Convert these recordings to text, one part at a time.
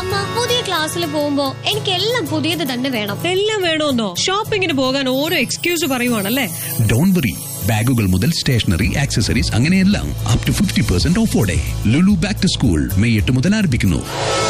അമ്മ പുതിയ ക്ലാസ്സിൽ പോകുമ്പോ എനിക്ക് എല്ലാം പുതിയത് തന്നെ വേണം എല്ലാം വേണമെന്നോ ഷോപ്പിങ്ങിന് പോകാൻ ഓരോ എക്സ്ക്യൂസ് പറയുവാണല്ലേ ഡോൺ വറി ബാഗുകൾ മുതൽ സ്റ്റേഷനറി ആക്സസറീസ് അങ്ങനെയെല്ലാം അപ് ടു ഫിഫ്റ്റി പെർസെന്റ് ഓഫോടെ Lulu back to school May എട്ട് മുതൽ ആരംഭിക്കുന്നു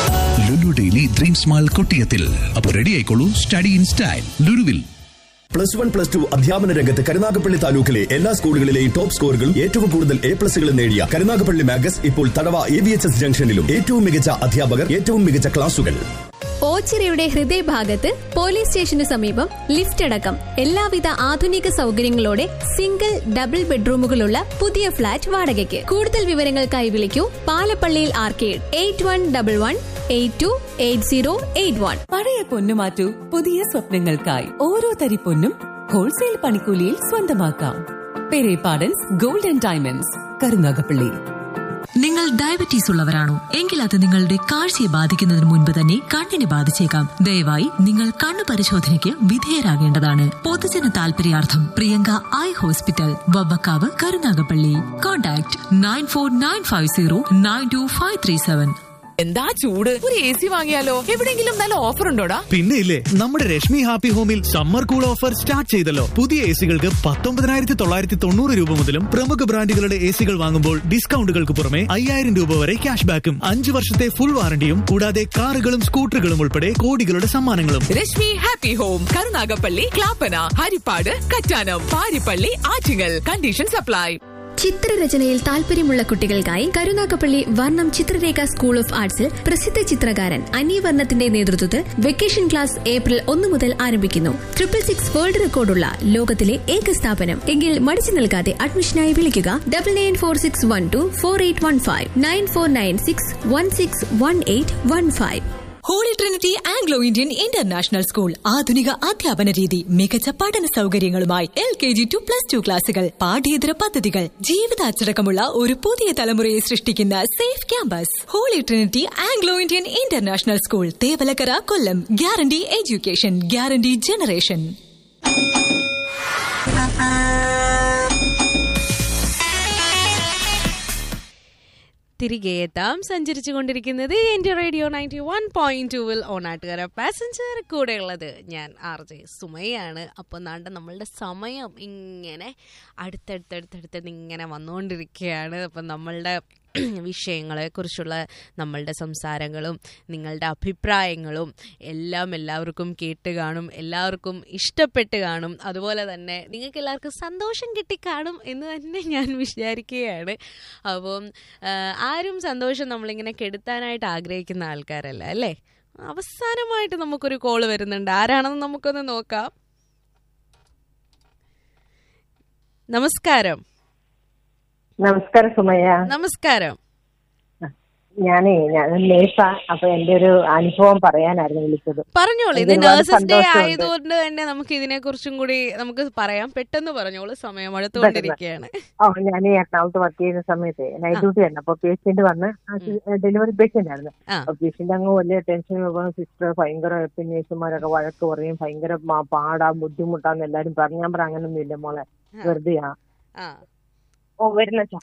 ലുലു ഡെയിലി ഡ്രീം സ്മാൾ കൊട്ടിയത്തിൽ അപ്പോൾ റെഡി ആയിക്കോളൂ സ്റ്റഡി ഇൻ സ്റ്റൈൽ ലുലുവിൽ പ്ലസ് വൺ പ്ലസ് ടു അധ്യാപന രംഗത്ത് കരുനാഗപ്പള്ളി താലൂക്കിലെ എല്ലാ സ്കൂളുകളിലെയും ടോപ്പ് സ്കോറുകളും ഏറ്റവും കൂടുതൽ എ പ്ലസുകളും നേടിയ കരുനാഗപ്പള്ളി മാഗസ് ഇപ്പോൾ തടവ എ വി എച്ച് എസ് ജംഗ്ഷനിലും ഏറ്റവും മികച്ച അധ്യാപകർ ഏറ്റവും മികച്ച ക്ലാസുകൾ ഓച്ചിറയുടെ ഹൃദയഭാഗത്ത് പോലീസ് സ്റ്റേഷന് സമീപം ലിഫ്റ്റ് അടക്കം എല്ലാവിധ ആധുനിക സൗകര്യങ്ങളോടെ സിംഗിൾ ഡബിൾ ബെഡ്റൂമുകളുള്ള പുതിയ ഫ്ളാറ്റ് വാടകയ്ക്ക് കൂടുതൽ വിവരങ്ങൾക്കായി വിളിക്കൂ പാലപ്പള്ളിയിൽ arcade eight one double one eight two eight zero eight one പഴയ പൊന്നു മാറ്റൂ പുതിയ സ്വപ്നങ്ങൾക്കായി ഓരോ തരി പൊന്നും ഹോൾസെയിൽ പണിക്കൂലിയിൽ സ്വന്തമാക്കാം Perepadan's gold and diamonds Karunagappally നിങ്ങൾ ഡയബറ്റീസ് ഉള്ളവരാണോ എങ്കിൽ അത് നിങ്ങളുടെ കാഴ്ചയെ ബാധിക്കുന്നതിന് മുൻപ് തന്നെ കണ്ണിനെ ബാധിച്ചേക്കാം ദയവായി നിങ്ങൾ കണ്ണു പരിശോധനയ്ക്ക് വിധേയരാകേണ്ടതാണ് പൊതുജന താൽപര്യാർത്ഥം Priyanka eye hospital Vavvakkavu Karunagappally contact nine four nine five zero nine two five three seven എന്താ ചൂട് ഒരു എ സി വാങ്ങിയാലോ എവിടെങ്കിലും നല്ല ഓഫർ ഉണ്ടോടാ പിന്നെ ഇല്ലേ നമ്മുടെ രശ്മി ഹാപ്പി ഹോമിൽ സമ്മർ കൂൾ ഓഫർ സ്റ്റാർട്ട് ചെയ്തല്ലോ പുതിയ എ സികൾക്ക് പത്തൊമ്പതിനായിരത്തി തൊള്ളായിരത്തി തൊണ്ണൂറ് രൂപ മുതലും പ്രമുഖ ബ്രാൻഡുകളുടെ എ സികൾ വാങ്ങുമ്പോൾ ഡിസ്കൗണ്ടുകൾക്ക് പുറമെ അയ്യായിരം രൂപ വരെ ക്യാഷ് ബാക്കും അഞ്ച് വർഷത്തെ ഫുൾ വാറണ്ടിയും കൂടാതെ കാറുകളും സ്കൂട്ടറുകളും ഉൾപ്പെടെ കോടികളുടെ സമ്മാനങ്ങളും Reshmi happy home Karunagappally Clappana Haripad Kattanam Parippally Attingal conditions apply ചിത്രരചനയിൽ താല്പര്യമുള്ള കുട്ടികൾക്കായി കരുനാഗപ്പള്ളി വർണ്ണം ചിത്രരേഖ സ്കൂൾ ഓഫ് ആർട്സിൽ പ്രസിദ്ധ ചിത്രകാരൻ അന്യവർണ്ണത്തിന്റെ നേതൃത്വത്തിൽ വെക്കേഷൻ ക്ലാസ് ഏപ്രിൽ ഒന്ന് മുതൽ ആരംഭിക്കുന്നു ട്രിപ്പിൾ സിക്സ് വേൾഡ് റെക്കോർഡുള്ള ലോകത്തിലെ ഏക സ്ഥാപനം എങ്കിൽ മടിച്ചു നിൽക്കാതെ അഡ്മിഷനായി വിളിക്കുക double nine four six one two four eight one five nine four nine six one six one eight one five Holy Trinity Anglo Indian International School ആധുനിക അധ്യാപന രീതി മികച്ച പഠന സൗകര്യങ്ങളുമായി L K G to plus two ക്ലാസുകൾ പാഠ്യേതര പദ്ധതികൾ ജീവിതാച്ചടക്കമുള്ള ഒരു പുതിയ തലമുറയെ സൃഷ്ടിക്കുന്ന safe campus Holy Trinity Anglo Indian International School Thevalakkara Kollam guarantee education guarantee generation തിരികെ എത്താം സഞ്ചരിച്ചു കൊണ്ടിരിക്കുന്നത് എൻ്റെ റേഡിയോ നയൻറ്റി വൺ പോയിന്റ് ടുവിൽ ഓണാട്ടുകാര പാസഞ്ചർ കൂടെയുള്ളത് ഞാൻ ആർ ജെ സുമയാണ് അപ്പോൾ നാണ്ട നമ്മളുടെ സമയം ഇങ്ങനെ അടുത്തടുത്തടുത്തടുത്ത് ഇങ്ങനെ വന്നുകൊണ്ടിരിക്കുകയാണ് അപ്പം നമ്മളുടെ വിഷയങ്ങളെക്കുറിച്ചുള്ള നമ്മളുടെ സംസാരങ്ങളും നിങ്ങളുടെ അഭിപ്രായങ്ങളും എല്ലാം എല്ലാവർക്കും കേട്ട് കാണും എല്ലാവർക്കും ഇഷ്ടപ്പെട്ട് കാണും അതുപോലെ തന്നെ നിങ്ങൾക്ക് എല്ലാവർക്കും സന്തോഷം കിട്ടിക്കാണും എന്ന് തന്നെ ഞാൻ വിചാരിക്കുകയാണ് അപ്പം ആ, ആരും സന്തോഷം നമ്മളിങ്ങനെ കെടുത്താനായിട്ട് ആഗ്രഹിക്കുന്ന ആൾക്കാരല്ല അല്ലേ അവസാനമായിട്ട് നമുക്കൊരു കോള് വരുന്നുണ്ട് ആരാണെന്ന് നമുക്കൊന്ന് നോക്കാം നമസ്കാരം നമസ്കാരം സുമയ്യ നമസ്കാരം ഞാനേ ഞാൻ നേഴ്സാ അപ്പൊ എന്റെ ഒരു അനുഭവം പറയാനായിരുന്നു വിളിച്ചത് പറഞ്ഞോളൂ ഇത് എനിക്ക് ഒരുപാട് നേഴ്സസ് ഡേ സന്തോഷമുണ്ട്. ആയതുകൊണ്ട് തന്നെ നമുക്ക് ഇതിനെ കുറിച്ചും കൂടി നമുക്ക് പറയാം പെട്ടെന്ന് പറഞ്ഞോളൂ സമയം അടുത്തുകൊണ്ടിരിക്കുകയാണ് ഓ ഞാൻ ഈ എറണാകുളത്ത് വർക്ക് ചെയ്യുന്ന സമയത്ത് നൈറ്റ് ഡ്യൂട്ടി ആയിരുന്നു അപ്പൊ പേഷ്യന്റ് വന്ന് ഡെലിവറി പേഷ്യന്റ് ആയിരുന്നു ആ. അപ്പൊ പേഷ്യന്റ് അങ്ങ് വലിയ ടെൻഷൻ സിസ്റ്റർ ഭയങ്കര പിന്നെ നേഴ്സുമാരൊക്കെ വഴക്ക് പറയും ഭയങ്കര മ- പാടാ ബുദ്ധിമുട്ടാന്ന് എല്ലാരും പറഞ്ഞു ഞാൻ പറയാം അങ്ങനൊന്നും ഇല്ല മോളെ വെറുതെയാ ആ ഓ വരുന്ന ചാ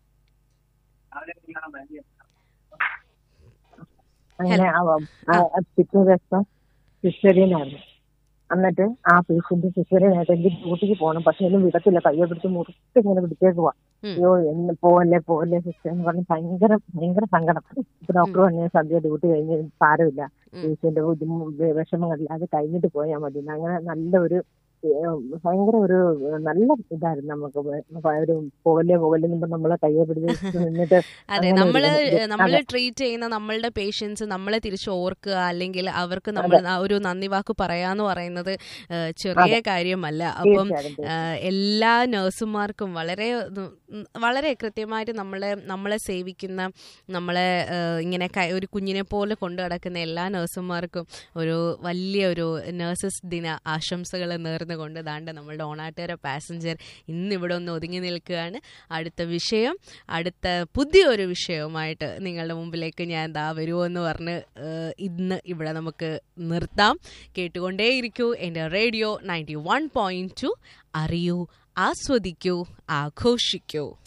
അങ്ങനെ ആ- ആ പിറ്റേ ദിവസം സിസ്റ്ററിയനായിരുന്നു എന്നിട്ട് ആ പേഷ്യന്റ് സിസ്റ്ററിയനായിട്ട് എനിക്ക് ഡ്യൂട്ടിക്ക് പോകണം പക്ഷെ ഒന്നും വിടത്തില്ല കയ്യെ പിടിച്ച് മുറിച്ച് ഇങ്ങനെ പിടിച്ചേക്കുവാ ഉം. അയ്യോ എന്ന് പോവല്ലേ പോവല്ലേ സിസ്റ്റർ എന്ന് പറഞ്ഞ് ഭയങ്കര ഭയങ്കര സങ്കടം ഇപ്പൊ ഡോക്ടർ പറഞ്ഞ സന്ധ്യ ഡ്യൂട്ടി കഴിഞ്ഞ് സാരമില്ല ഉം. പേഷ്യന്റ് ബുദ്ധിമുട്ട് വിഷമങ്ങളില്ല അത് കഴിഞ്ഞിട്ട് പോയാൽ മതി എന്ന് അങ്ങനെ നല്ല ഒരു ഏഹ്, ഭയങ്കര ഒരു നല്ല ഇതായിരുന്നു നമുക്ക് ഒരു പോവല്ലേ പോവല്ലേ എന്ന് നമ്മളെ കയ്യെ പിടിച്ച് നിന്നിട്ട് അതെ അങ്ങനെ ഒരു നമ്മള് ഇത്. നമ്മള് അതെ. ട്രീറ്റ് ചെയ്യുന്ന നമ്മളുടെ പേഷ്യൻസ് നമ്മളെ തിരിച്ച് ഓർക്കുക അല്ലെങ്കിൽ അവർക്ക് നമ്മൾ ആ ഒരു നന്ദി വാക്ക് പറയാന്ന് പറയുന്നത് ഏഹ്, ചെറിയ അതെ. കാര്യമല്ല അപ്പം തീർച്ചയായിട്ടും, ഏഹ്, എല്ലാ നഴ്സുമാർക്കും വളരെ ഉം, വളരെ കൃത്യമായിട്ട് നമ്മളെ നമ്മളെ സേവിക്കുന്ന നമ്മളെ ഏഹ്, ഇങ്ങനെ കൈ- ഒരു കുഞ്ഞിനെ പോലെ കൊണ്ടു നടക്കുന്ന എല്ലാ നഴ്സുമാർക്കും ഒരു വലിയ ഒരു നഴ്സസ് ദിന ആശംസകൾ നേർന്നുകൊണ്ട് ദാണ്ട് നമ്മളുടെ ഓണാട്ടുകാര പാസഞ്ചർ ഇന്ന് ഇവിടെ ഒന്ന് ഒതുങ്ങി നിൽക്കുകയാണ് അടുത്ത വിഷയം അടുത്ത പുതിയൊരു വിഷയവുമായിട്ട് നിങ്ങളുടെ മുമ്പിലേക്ക് ഞാൻ ദാ വരുമോ പറഞ്ഞ് ഏഹ്, ഇന്ന് ഇവിടെ നമുക്ക് നിർത്താം കേട്ടുകൊണ്ടേയിരിക്കൂ എൻ്റെ radio ninety one point two അറിയൂ ആസ്വദിക്കൂ ആഘോഷിക്കൂ